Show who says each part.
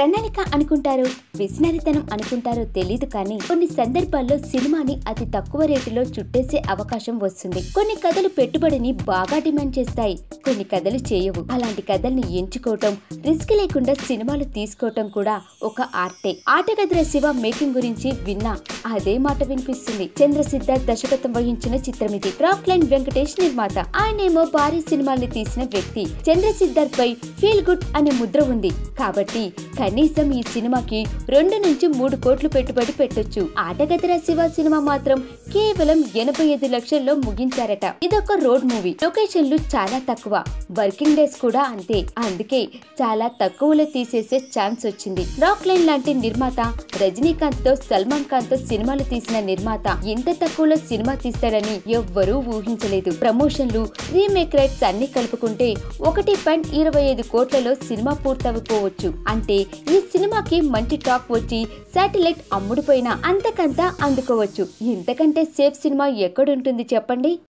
Speaker 1: ప్రణాళిక అనుకుంటారో విసినరితనం అనుకుంటారో తెలీదు కానీ కొన్ని సందర్భాల్లో సినిమాని అతి తక్కువ రేటులో చుట్టేసే అవకాశం వస్తుంది కొన్ని కథలు పెట్టుబడిని బాగా డిమాండ్ చేస్తాయి కొన్ని కథలు చేయవు అలాంటి కథల్ని ఎంచుకోవటం రిస్క్ లేకుండా సినిమాలు తీసుకోవటం కూడా ఒక ఆర్టే ఆటగదిర శివ మేకింగ్ గురించి విన్నా అదే మాట వినిపిస్తుంది చంద్ర సిద్ధార్థ్ దర్శకత్వం వహించిన చిత్రం ఇది క్రాఫ్ట్ లైన్ వెంకటేష్ నిర్మాత ఆయనేమో భారీ సినిమాల్ని తీసిన వ్యక్తి చంద్ర సిద్ధార్థ్ పై ఫీల్ గుడ్ అనే ముద్ర ఉంది కాబట్టి కనీసం ఈ సినిమాకి రెండు నుంచి మూడు కోట్లు పెట్టుబడి పెట్టొచ్చు ఆటగదిర శివ సినిమా మాత్రం కేవలం ఎనభై ఐదు లక్షల్లో ముగించారట ఇదొక రోడ్ మూవీ లొకేషన్లు చాలా తక్కువ వర్కింగ్ డేస్ కూడా అంతే అందుకే చాలా తక్కువలో తీసేసే ఛాన్స్ వచ్చింది రాక్ లైన్ లాంటి నిర్మాత రజనీకాంత్ తో సల్మాన్ ఖాన్ తో సినిమాలు తీసిన నిర్మాత ఇంత తక్కువలో సినిమా తీస్తాడని ఎవ్వరూ ఊహించలేదు ప్రమోషన్లు రీమేక్ రైట్స్ అన్ని కలుపుకుంటే ఒకటి పాయింట్ ఇరవై ఐదు కోట్లలో సినిమా పూర్తయిపోవచ్చు అంటే ఈ సినిమాకి మంచి టాక్ వచ్చి శాటిలైట్ అమ్ముడుపోయినా అంతకంతా అందుకోవచ్చు ఇంతకంటే సేఫ్ సినిమా ఎక్కడుంటుంది చెప్పండి